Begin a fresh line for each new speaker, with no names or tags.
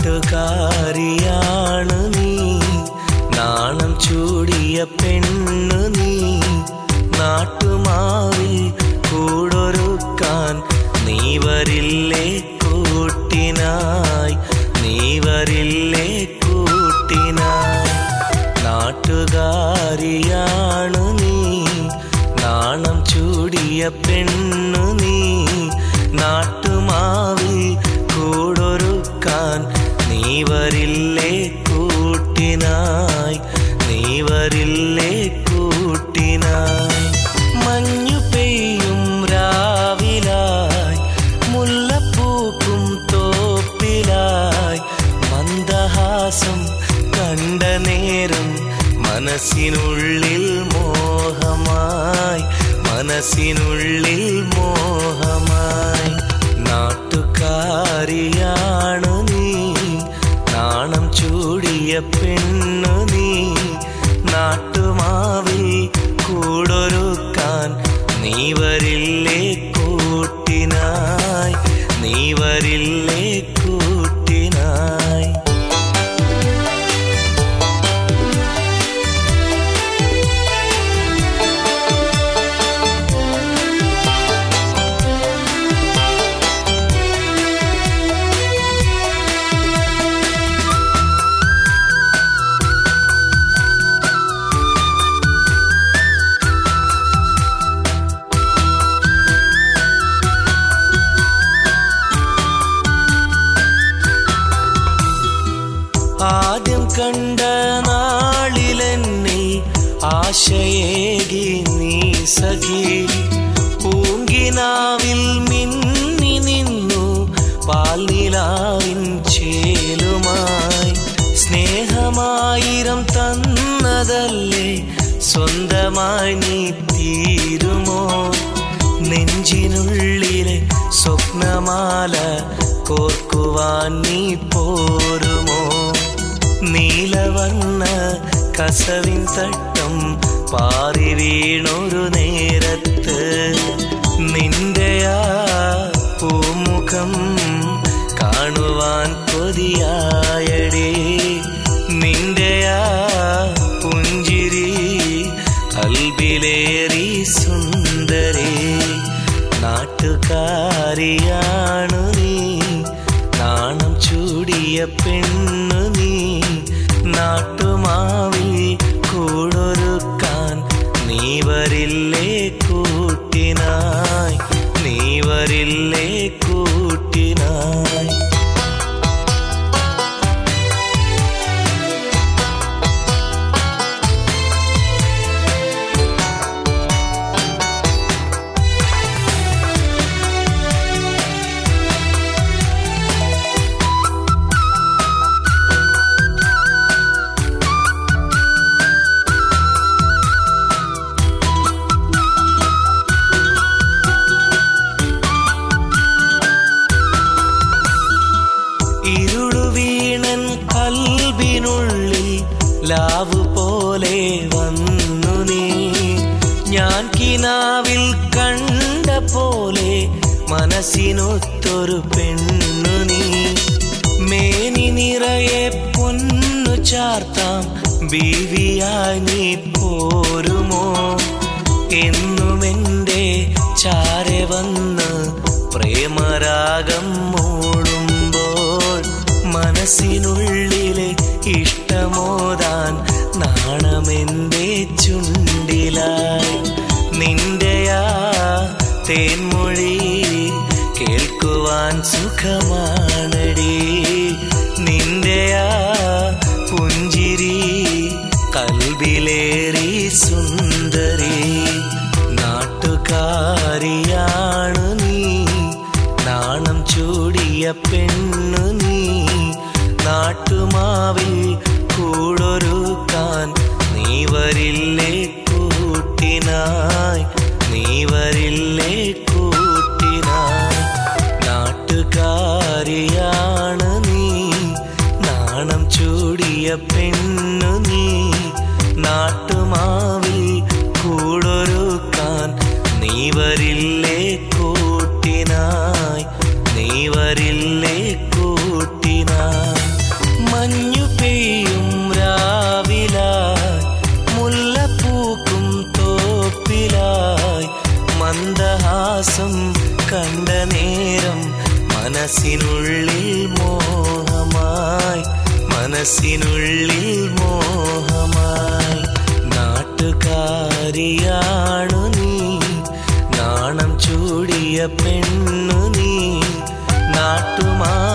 നാട്ടുകാരിയാണ് നീ നാണം ചൂടിയ പെണ്ണു നീ നാട്ടുമാവിൽ കൂടൊരുക്കാൻ നീ വരില്ലേ കൂട്ടിനായി നീ വരില്ലേ കൂട്ടിനായി നാട്ടുകാരിയാണു നീ നാണം ചൂടിയ പെണ്ണു നീ നാട്ടുമാവിൽ കൂടൊരുക്കാൻ നീ വരില്ലേ കൂട്ടിനായി നീ വരില്ലേ കൂട്ടിനായി മഞ്ഞു പെയ്യും രാവിലായി മുല്ലപ്പൂക്കും തോപ്പിലായി മന്ദഹാസം കണ്ട നേരം മനസ്സിനുള്ളിൽ മോഹമായി മനസ്സിനുള്ളിൽ മോഹമായി നാട്ടുകാരിയാണു നീ നാണം ചൂടിയ പെണ്ണു നീ നാട്ടുമാവിൽ കൂടൊരുക്കാൻ നീ വരില്ലേ കൂട്ടിനായി നീ വരില്ലേ കൂട്ടിനായി ആദ്യം കണ്ട നാളിലെന്നെ ആശയേകി നീ സഖി പൂങ്കിനാവിൽ മിന്നി നിന്നു പാൽനിലാവിൻ ചേലുമായി സ്നേഹമായിരം തന്നതല്ലേ സ്വന്തമായി നീ തീരുമോ നെഞ്ചിനുള്ളിലെ സ്വപ്നമാല കോർക്കുവാൻ നീ പോരുമോ നീലവർണ്ണ കസവിൻ തട്ടം പാറി വീണൊരു നേരത്ത് നിന്റെയാ പൂമുഖം കാണുവാൻ കൊതിയായടേ നിന്റെയാ പുഞ്ചിരി കൽബിലേറി സുന്ദരേ നാട്ടുകാരിയാണു നീ നാണം ചൂടിയ പെണ്ണു നീ നാട്ടുമാവിൽ കൂടൊരുക്കാൻ നീ വരില്ലേ കൂട്ടിനായി നീ വരില്ലേ കൂട്ടിനായി ഇരുളു വീണൻ കൽബിനുള്ളിൽ ലാവ് പോലെ വന്നു നീ ഞാൻ കിനാവിൽ കണ്ട പോലെ മനസ്സിനൊത്തൊരു പെണ്ണു നീ മേനി നിറയെ പൊന്നു ചാർത്താം ബീവിയായി നീ പോരുമോ എന്നുമെൻ്റെ ചാരെ വന്ന് പ്രേമരാഗം മൂടുമ്പോൾ മനസ്സിനുള്ളിലെ ഇഷ്ടമോതാൻ നാണമെന്റെ ചുണ്ടിലായി നിന്റെയാ തേൻമൊഴി കേൾക്കുവാൻ സുഖമാണടി നിന്റെയാ പുഞ്ചിരി കൽബിലേറി സുന്ദരി നാട്ടുകാരിയാണു നീ നാണം ചൂടിയ പെണ്ണു നീ നാട്ടുമാവിൽ കൂടൊരുക്കാൻ നീ വരില്ലേ കൂട്ടിനായി നീ വരില്ലേ കൂട്ടിനായി നാട്ടുകാരിയാണ് നീ നാണം ചൂടിയ പെണ്ണു നീ നാട്ടുമാവിൽ കൂടൊരുക്കാൻ നീ വരില്ലേ കൂട്ടിനായി നീ വരില്ലേ കൂട്ടിനായി മഞ്ഞു പെയ്യും രാവിലായി മുല്ലപ്പൂക്കും തോപ്പിലായി മന്ദഹാസം കണ്ട നേരം മനസ്സിനുള്ളിൽ മോഹമായി മനസ്സിനുള്ളിൽ മോഹമായി നാട്ടുകാരിയാണു നീ നാണം ചൂടിയ പെണ്ണു നീ നാട്ടുമാ